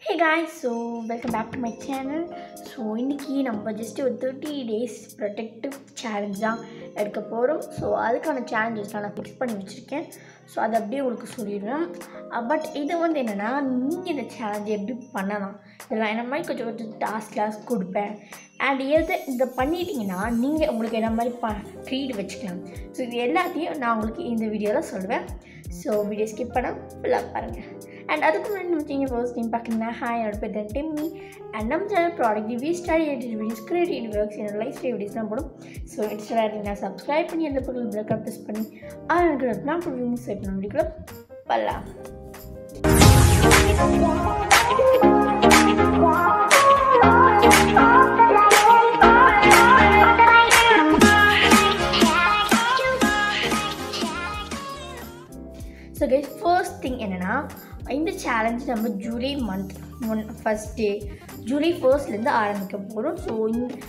hey guys so welcome back to my channel so இன்றைக்கி நம்ம just ஒரு thirty days protective challenge தான் எடுக்க போகிறோம் ஸோ அதுக்கான சேலஞ்சஸ்லாம் நான் ஃபிக்ஸ் பண்ணி வச்சுருக்கேன் ஸோ அதை அப்படியே உங்களுக்கு சொல்லிடுவேன் பட் இது வந்து என்னென்னா நீங்கள் இந்த சேலஞ்ச் எப்படி பண்ணலாம் இதெல்லாம் என்ன மாதிரி கொஞ்சம் கொஞ்சம் டாஸ்க் கிளாஸ் கொடுப்பேன் அண்ட் எது இதை பண்ணிட்டீங்கன்னா நீங்கள் உங்களுக்கு என்ன மாதிரி ப ட்ரீட் வச்சுக்கலாம் ஸோ இது எல்லாத்தையும் நான் உங்களுக்கு இந்த வீடியோவில் சொல்லுவேன் ஸோ வீடியோ ஸ்கிப் பண்ண ஃபுல்லாக பாருங்கள் அண்ட் அதுக்கு முன்னாடி நம்ம நீங்கள் ஃபர்ஸ்ட் டைம் பார்க்குறீங்கன்னா ஹாய் என்னோட பேர் தான் டிம்மி அண்ட் நம்ம channel product review study edit videos creative works என்னோட லைஃப் ஸ்டைல் வீடியோஸ்லாம் போடும் ஸோ இன்ஸ்டா நான் சப்ஸ்கிரைப் பண்ணி அந்த பக்கத்தில் பிளக்கப் ப்ரெஸ் பண்ணி அது எனக்கு நான் ரிவ்யூ செட் பண்ண முடியல பல்லாம் ஸோ கைஸ் ஃபர்ஸ்ட் திங் என்னென்னா இந்த சேலஞ்ச் நம்ம July month one first day July ஃபர்ஸ்ட்லேருந்து ஆரம்பிக்க போகிறோம் ஸோ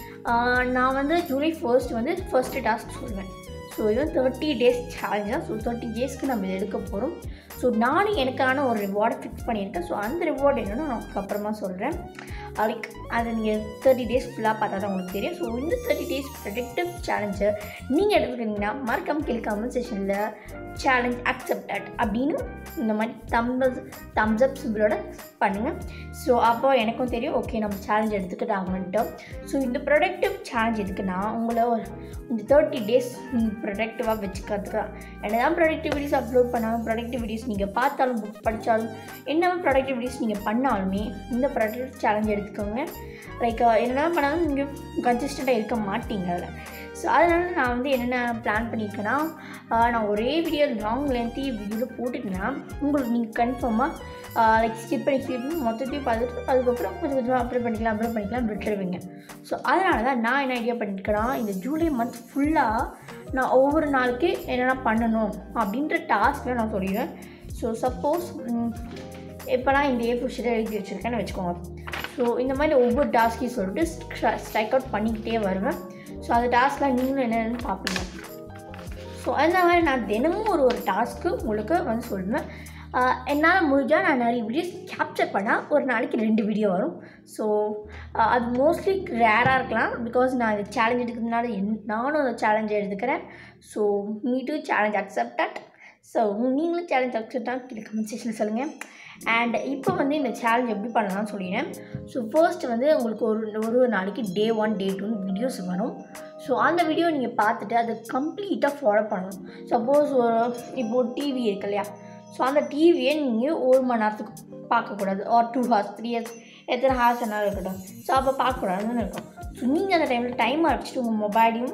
நான் வந்து ஜூலை ஃபர்ஸ்ட் வந்து ஃபர்ஸ்ட்டு டாஸ்க் சொல்லுவேன் ஸோ இது வந்து தேர்ட்டி டேஸ் சேலஞ்ச் தான் ஸோ தேர்ட்டி டேஸ்க்கு நம்ம இதை எடுக்க போகிறோம் ஸோ நானும் எனக்கான ஒரு ரிவார்டை ஃபிக்ஸ் பண்ணியிருக்கேன் ஸோ அந்த ரிவார்டு என்னென்னு நான் அப்புறமா சொல்கிறேன் லைக் அதை நீங்கள் தேர்ட்டி டேஸ் ஃபுல்லாக பார்த்தா தான் உங்களுக்கு தெரியும் ஸோ இந்த தேர்ட்டி டேஸ் ப்ரொடக்டிவ் சேலஞ்சை நீங்கள் எடுத்துக்கிட்டிங்கன்னா மறக்காம கீழே கமெண்ட் செஷனில் சேலஞ்ச் அக்செப்டட் அப்படின்னு இந்த மாதிரி தம்ஸ் தம்ஸ் அப் சிம்பிளோட பண்ணுங்கள் ஸோ அப்போ எனக்கும் தெரியும் ஓகே நம்ம சேலஞ்ச் எடுத்துக்கிட்டு ஆகணுன்ட்டு ஸோ இந்த ப்ரொடக்டிவ் சேலஞ்ச் எதுக்குன்னா உங்களை ஒரு இந்த தேர்ட்டி டேஸ் ப்ரொடக்டிவாக வச்சுக்கிறதுக்கு என்ன தான் ப்ரொடக்டிவ் வீடியோஸ் அப்லோட் பண்ணாலும் ப்ரொடக்டிவ் வீடியோஸ் நீங்கள் பார்த்தாலும் புக் படித்தாலும் என்ன ப்ரொடக்டிவ் வீடியோஸ் நீங்கள் பண்ணாலுமே இந்த ப்ரொடக்டிவ் சேலஞ்ச் எடுத்துக்கோங்க லைக் என்ன பண்ணாலும் நீங்கள் கன்சிஸ்டண்ட்டாக இருக்க மாட்டீங்க அதில் ஸோ அதனால் நான் வந்து என்னென்ன பிளான் பண்ணியிருக்கேன்னா நான் ஒரே வீடியோ லாங் லென்த்தி வீடியோவில் போட்டுட்டேன்னா உங்களுக்கு நீங்கள் கன்ஃபார்மாக லைக் ஸ்கிப் பண்ணி ஸ்கிப் பண்ணி மொத்தத்தையும் பார்த்துட்டு அதுக்கப்புறம் கொஞ்சம் கொஞ்சமாக அப்ளை பண்ணிக்கலாம் அப்ளை பண்ணிக்கலாம் விட்டுருவீங்க ஸோ அதனால தான் நான் என்ன ஐடியா பண்ணியிருக்கேன்னா இந்த ஜூலை மந்த் ஃபுல்லாக நான் ஒவ்வொரு நாளைக்கு என்னென்ன பண்ணணும் அப்படின்ற டாஸ்க்கில் நான் சொல்லிடுவேன் ஸோ சப்போஸ் இப்போ நான் இந்த ஏ ஃபுஷில் எழுதி வச்சுருக்கேன்னு வச்சுக்கோங்க ஸோ இந்த மாதிரி ஒவ்வொரு டாஸ்க்கையும் சொல்லிட்டு ஸ்ட்ரைக் அவுட் பண்ணிக்கிட்டே வருவேன் ஸோ அந்த டாஸ்க்லாம் நீங்களும் என்னென்னு பார்ப்பீங்க ஸோ அந்த மாதிரி நான் தினமும் ஒரு ஒரு டாஸ்க்கு உங்களுக்கு வந்து சொல்லுவேன் என்னால் முடிஞ்சால் நான் நிறைய வீடியோஸ் கேப்சர் பண்ணால் ஒரு நாளைக்கு ரெண்டு வீடியோ வரும் ஸோ அது மோஸ்ட்லி ரேராக இருக்கலாம் பிகாஸ் நான் இது சேலஞ்ச் எடுக்கிறதுனால என் நானும் அந்த சேலஞ்ச் எடுத்துக்கிறேன் so me too challenge accepted so நீங்களும் சேலஞ்ச் அக்செப்டாக கீழே கமெண்ட் செக்ஷனில் சொல்லுங்கள் அண்ட் இப்போ வந்து இந்த சேலஞ்ச் எப்படி பண்ணலாம்னு சொல்லிடுறேன் ஸோ ஃபர்ஸ்ட் வந்து உங்களுக்கு ஒரு ஒரு நாளைக்கு டே ஒன் டே டூன்னு வீடியோஸ் வரும் ஸோ அந்த வீடியோ நீங்கள் பார்த்துட்டு அதை கம்ப்ளீட்டாக ஃபாலோ பண்ணணும் சப்போஸ் ஒரு இப்போது டிவி இருக்கு இல்லையா ஸோ அந்த டிவியை நீங்கள் ஒரு மணி நேரத்துக்கு பார்க்கக்கூடாது or two hours three hours எத்தனை ஹார்ஸ் என்ன இருக்கட்டும் ஸோ அப்போ பார்க்கக்கூடாதுன்னு இருக்கும் ஸோ நீங்கள் அந்த டைமில் டைம் அடிச்சுட்டு உங்கள் மொபைலையும்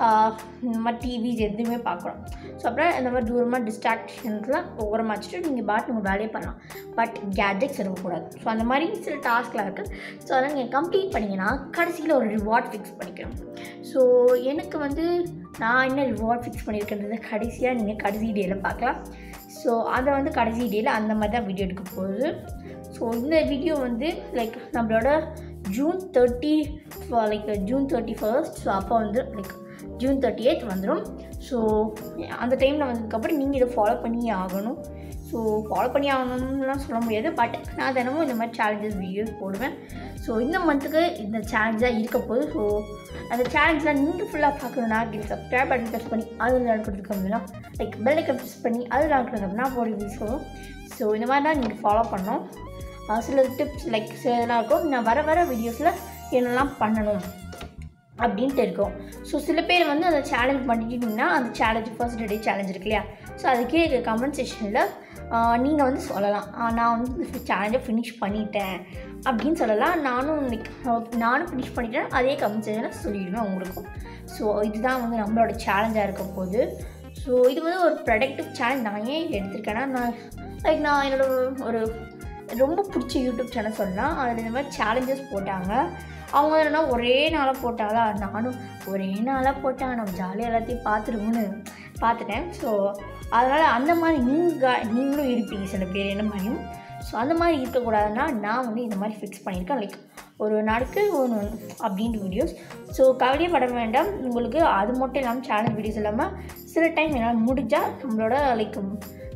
இந்த மாதிரி டிவிஸ் எதுவுமே பார்க்கணும் ஸோ அப்புறம் இந்த மாதிரி தூரமாக டிஸ்ட்ராக்ஷன்ஸ்லாம் ஓரமாக வச்சுட்டு நீங்கள் பாட்டு உங்கள் வேலையை பண்ணலாம் பட் கேட்ஜெட்ஸ் இருக்கக்கூடாது ஸோ அந்த மாதிரி சில டாஸ்க்லாம் இருக்குது ஸோ அதெல்லாம் நீங்கள் கம்ப்ளீட் பண்ணிங்கன்னா கடைசியில் ஒரு ரிவார்ட் ஃபிக்ஸ் பண்ணிக்கணும் ஸோ எனக்கு வந்து நான் என்ன ரிவார்ட் ஃபிக்ஸ் பண்ணியிருக்கேன்றதை கடைசியாக நீங்கள் கடைசி டேயில் பார்க்கலாம் ஸோ அதை வந்து கடைசி டேயில் அந்த மாதிரி தான் வீடியோ எடுக்க போகுது ஸோ இந்த வீடியோ வந்து லைக் நம்மளோட June thirty like June thirty first so அப்போ வந்து லைக் ஜூன் தேர்ட்டி எய்த் வந்துடும் ஸோ அந்த டைமில் வந்ததுக்கப்புறம் நீங்கள் இதை ஃபாலோ பண்ணி ஆகணும் ஸோ ஃபாலோ பண்ணி ஆகணும்லாம் சொல்ல முடியாது பட் நான் தினமும் இந்த மாதிரி சேலஞ்சஸ் வீடியோஸ் போடுவேன் ஸோ இந்த மந்த்துக்கு இந்த சேலஞ்சாக இருக்க போது ஸோ அந்த சேலஞ்சில் நீங்கள் ஃபுல்லாக பார்க்கணுன்னா கில் சப்ஸ்கிரைப் பட்டன் ப்ரெஸ் பண்ணி அதில் இருக்கிறதுக்கு லைக் பெல் ஐக்கன் ப்ரெஸ் பண்ணி அதில் இருக்கிறதுக்கு நான் போட வீடியோஸ் வரும் ஸோ இந்த மாதிரி தான் நீங்கள் ஃபாலோ பண்ணணும் சில டிப்ஸ் லைக் சில இதெல்லாம் இருக்கும் நான் வர வர வீடியோஸில் என்னெல்லாம் பண்ணணும் அப்படின்ட்டு இருக்கும் ஸோ சில பேர் வந்து அந்த சேலஞ்ச் பண்ணிட்டீங்கன்னா அந்த சேலஞ்ச் ஃபர்ஸ்ட் டே சேலஞ்ச் இருக்கு இல்லையா ஸோ அதுக்கே கமெண்ட் செஷனில் நீங்கள் வந்து சொல்லலாம் நான் வந்து சேலஞ்சை ஃபினிஷ் பண்ணிட்டேன் அப்படின்னு சொல்லலாம் நானும் நானும் ஃபினிஷ் பண்ணிட்டேன் அதே கமெண்ட் செஷனில் சொல்லிடுவேன் உங்களுக்கும் ஸோ இதுதான் வந்து நம்மளோட சேலஞ்சாக இருக்க போது ஸோ இது வந்து ஒரு ப்ரொடக்டிவ் சேலஞ்ச் நான் ஏன் எடுத்திருக்கேன்னா நான் லைக் நான் என்னோடய ஒரு ரொம்ப பிடிச்ச யூடியூப் சேனல் சொல்லலாம் அதில் இந்த மாதிரி சேலஞ்சஸ் போட்டாங்க அவங்க என்னன்னா ஒரே நாளாக போட்டாங்களா நானும் ஒரே நாளாக போட்டாங்க நம்ம ஜாலியாக எல்லாத்தையும் பார்த்துருவோன்னு பார்த்துட்டேன் ஸோ அதனால் அந்த மாதிரி நீங்கள் நீங்களும் இருப்பீங்க சில பேர் என்ன மாதிரியும் ஸோ அந்த மாதிரி இருக்கக்கூடாதுன்னா நான் வந்து இந்த மாதிரி ஃபிக்ஸ் பண்ணியிருக்கேன் லைக் ஒரு நாளுக்கு ஒன்று அப்படின்ட்டு வீடியோஸ் ஸோ கவலையப்பட வேண்டாம் உங்களுக்கு அது மட்டும் இல்லாமல் சேனல் வீடியோஸ் இல்லாமல் சில டைம் என்னால் முடிஞ்சால் நம்மளோட லைக்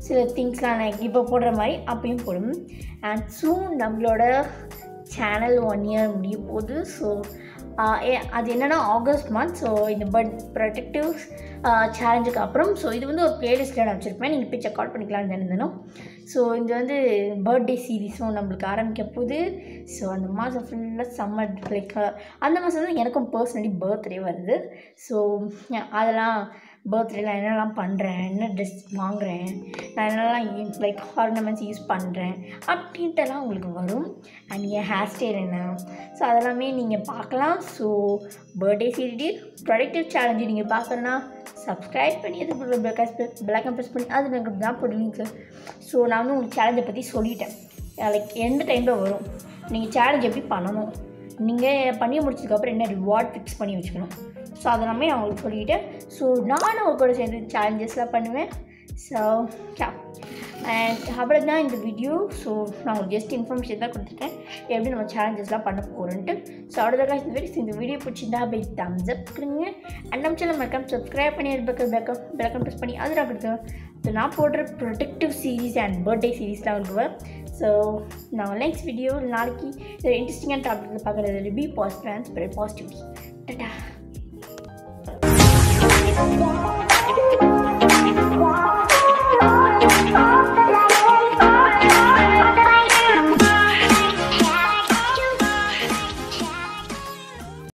சில திங்ஸ்லாம் நான் இப்போ போடுற மாதிரி அப்பயும் போடும் அண்ட் சூன் நம்மளோட சேனல் ஒன் இயர் முடிய போகுது ஸோ அது என்னென்னா ஆகஸ்ட் மந்த் ஸோ இந்த பட் ப்ரொடெக்டிவ் சேலஞ்சுக்கு அப்புறம் ஸோ இது வந்து ஒரு பிளேலிஸ்ட்டில் நான் வச்சுருப்பேன் நீங்கள் போய் செக் அவுட் பண்ணிக்கலாம்னு இருந்தனும் ஸோ இது வந்து பர்த்டே சீரீஸும் நம்மளுக்கு ஆரம்பிக்க போகுது ஸோ அந்த மாதம் ஃபுல்லாக சம்மர் லைக் அந்த மாதம் தான் எனக்கும் பர்சனலி பர்த்டே வருது ஸோ அதெல்லாம் பர்த்டேல என்னெல்லாம் பண்ணுறேன் என்ன ட்ரெஸ் வாங்குகிறேன் நான் என்னெல்லாம் லைக் ஆர்னமெண்ட்ஸ் யூஸ் பண்ணுறேன் அப்படின்ட்டுலாம் உங்களுக்கு வரும் அண்ட் என் ஹேர் ஸ்டைல் என்ன ஸோ அதெல்லாமே நீங்கள் பார்க்கலாம் so birthday series productive challenge நீங்கள் பார்க்கணுன்னா சப்ஸ்கிரைப் பண்ணி அது பிளாக் ப்ரெஸ் பண்ணி அது எனக்கு தான் போடுவீங்க ஸோ நான் வந்து உங்களுக்கு சேலஞ்சை பற்றி சொல்லிட்டேன் லைக் எந்த டைமில் வரும் நீங்கள் சேலஞ்ச் எப்படி பண்ணணும் நீங்கள் பண்ணி முடிச்சதுக்கப்புறம் என்ன ரிவார்ட் ஃபிக்ஸ் பண்ணி வச்சுக்கணும் ஸோ அதெல்லாமே நான் உங்களுக்கு சொல்லிட்டேன் ஸோ நானும் உங்க கூட சேர்ந்து சேலஞ்சஸ்லாம் பண்ணுவேன் ஸோ யா அண்ட் அப்புறம் தான் இந்த வீடியோ ஸோ நான் உங்களுக்கு ஜஸ்ட் இன்ஃபர்மேஷன் தான் கொடுத்துருக்கேன் எப்படி நம்ம சேலஞ்சஸ்லாம் பண்ண போகிறோன்ட்டு ஸோ அவ்வளோதான் இந்த வீடியோ இந்த வீடியோ பிடிச்சிருந்தா பை தம்ஸ் அப் கொடுங்க அண்ட் நம்ம சேனல் மறக்காம சப்ஸ்கிரைப் பண்ணி பெக்கம் பெக்கம் பெலக்கம் ப்ரெஸ் பண்ணி அது நான் கொடுத்தேன் ஸோ நான் போடுற ப்ரொடெக்டிவ் சீரீஸ் அண்ட் பர்த்டே சீரீஸ்லாம் உங்களுக்கு வரும் ஸோ நான் நெக்ஸ்ட் வீடியோ நாளைக்கு இன்ட்ரெஸ்டிங்கான டாபிக்கில் பார்க்குறது be positive and spread positivity ta-ta